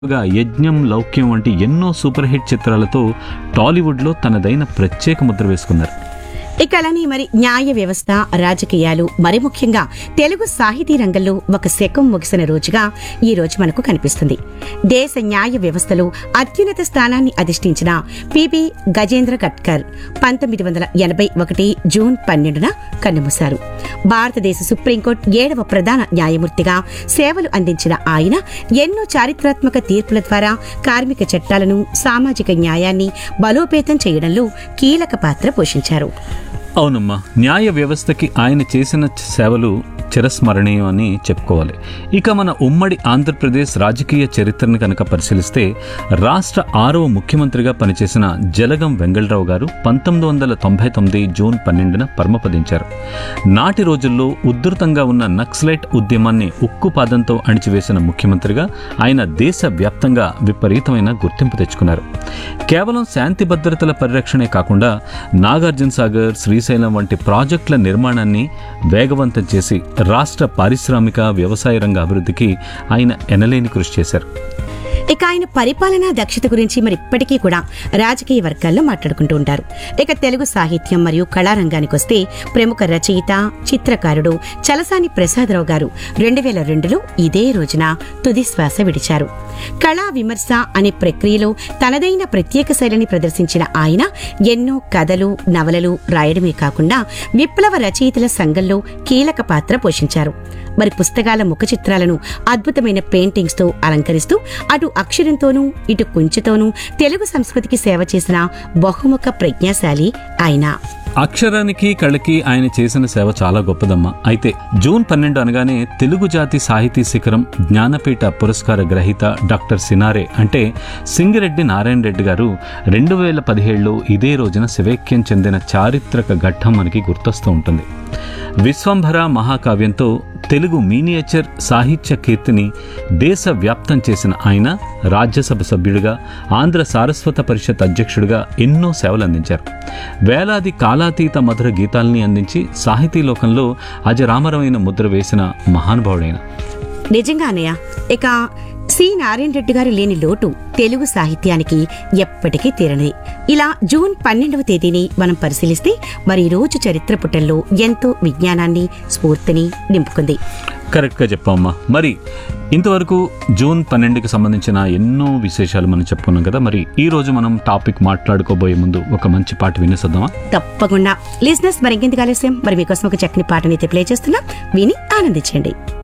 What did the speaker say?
గా యజ్ఞం లౌక్యం వంటి ఎన్నో సూపర్ హిట్ చిత్రాలతో టాలీవుడ్లో తనదైన ప్రత్యేక ముద్ర వేసుకున్నారు ఇక అలానే మరి న్యాయ వ్యవస్థ రాజకీయాలు మరి ముఖ్యంగా తెలుగు సాహితీ రంగంలో ఒక శకం ముగిసిన రోజుగా ఈ రోజు మనకు కనిపిస్తుంది దేశ న్యాయ వ్యవస్థలో అత్యున్నత స్థానాన్ని అధిష్ఠించిన పిబి గజేంద్ర గట్కర్ పంతొమ్మిది వందల ఎనభై ఒకటి జూన్ పన్నెండున కన్నుమూశారు భారతదేశ సుప్రీంకోర్టు ఏడవ ప్రధాన న్యాయమూర్తిగా సేవలు అందించిన ఆయన ఎన్నో చారిత్రాత్మక తీర్పుల ద్వారా కార్మిక చట్టాలను సామాజిక న్యాయాన్ని బలోపేతం చేయడంలో కీలక పాత్ర పోషించారు అవునమ్మా న్యాయ వ్యవస్థకి ఆయన చేసిన సేవలు చిరస్మరణీయం అని చెప్పుకోవాలి ఇక మన ఉమ్మడి ఆంధ్రప్రదేశ్ రాజకీయ చరిత్రను కనుక పరిశీలిస్తే రాష్ట్ర ఆరవ ముఖ్యమంత్రిగా పనిచేసిన జలగం వెంగళరావు గారు పంతొమ్మిది వందల తొంభై తొమ్మిది జూన్ పన్నెండున పరమపదించారు నాటి రోజుల్లో ఉధృతంగా ఉన్న నక్సలైట్ ఉద్యమాన్ని ఉక్కుపాదంతో అణిచివేసిన ముఖ్యమంత్రిగా ఆయన దేశవ్యాప్తంగా విపరీతమైన గుర్తింపు తెచ్చుకున్నారు కేవలం శాంతి భద్రతల పరిరక్షణే కాకుండా నాగార్జున సాగర్ శ్రీశైలం వంటి ప్రాజెక్టుల నిర్మాణాన్ని వేగవంతం చేసి రాష్ట్ర పారిశ్రామిక వ్యవసాయ రంగ అభివృద్ధికి ఆయన ఎనలేని కృషి చేశారు ఇక ఆయన పరిపాలనా దక్షత గురించి మరి ఇప్పటికీ కూడా రాజకీయ వర్గాల్లో మాట్లాడుకుంటూ ఉంటారు ఇక తెలుగు సాహిత్యం మరియు కళారంగానికి వస్తే ప్రముఖ రచయిత చిత్రకారుడు చలసాని ప్రసాదరావు గారు రెండు వేల రెండులో ఇదే రోజున తుది శ్వాస విడిచారు కళా విమర్శ అనే ప్రక్రియలో తనదైన ప్రత్యేక శైలిని ప్రదర్శించిన ఆయన ఎన్నో కథలు నవలలు రాయడమే కాకుండా విప్లవ రచయితల సంఘంలో కీలక పాత్ర పోషించారు మరి పుస్తకాల ముఖ చిత్రాలను అద్భుతమైన పెయింటింగ్స్ తో అలంకరిస్తూ అటు అక్షరంతోనూ ఇటు కుంచెతోనూ తెలుగు సంస్కృతికి సేవ చేసిన బహుముఖ ప్రజ్ఞాశాలి ఆయన అక్షరానికి కళకి ఆయన చేసిన సేవ చాలా గొప్పదమ్మా అయితే జూన్ పన్నెండు అనగానే తెలుగు జాతి సాహితీ శిఖరం జ్ఞానపీఠ పురస్కార గ్రహీత డాక్టర్ సినారే అంటే సింగిరెడ్డి నారాయణ రెడ్డి గారు రెండు వేల పదిహేడులో ఇదే రోజున శివైక్యం చెందిన చారిత్రక ఘట్టం మనకి గుర్తొస్తూ ఉంటుంది విశ్వంభర మహాకావ్యంతో తెలుగు మీనియేచర్ సాహిత్య కీర్తిని దేశవ్యాప్తం చేసిన ఆయన రాజ్యసభ సభ్యుడిగా ఆంధ్ర సారస్వత పరిషత్ అధ్యక్షుడిగా ఎన్నో సేవలు అందించారు వేలాది కాలాతీత మధుర గీతాల్ని అందించి సాహితీ లోకంలో అజరామరమైన ముద్ర వేసిన మహానుభావుడైన నిజంగా అన్నయ్య ఇక సి నారాయణ రెడ్డి గారు లేని లోటు తెలుగు సాహిత్యానికి ఎప్పటికీ తీరనిది ఇలా జూన్ పన్నెండవ తేదీని మనం పరిశీలిస్తే మరి ఈ రోజు చరిత్ర పుటల్లో ఎంతో విజ్ఞానాన్ని స్ఫూర్తిని నింపుకుంది కరెక్ట్గా చెప్పమ్మా మరి ఇంతవరకు జూన్ పన్నెండుకి సంబంధించిన ఎన్నో విశేషాలు మనం చెప్పుకున్నాం కదా మరి ఈ రోజు మనం టాపిక్ మాట్లాడుకోబోయే ముందు ఒక మంచి పాట వినేసొద్దామా తప్పకుండా లిజినెస్ మరి ఇంకెందుకు ఆలస్యం మరి మీకోసం ఒక చక్కని పాటనైతే ప్లే చేస్తున్నా విని ఆనందించండి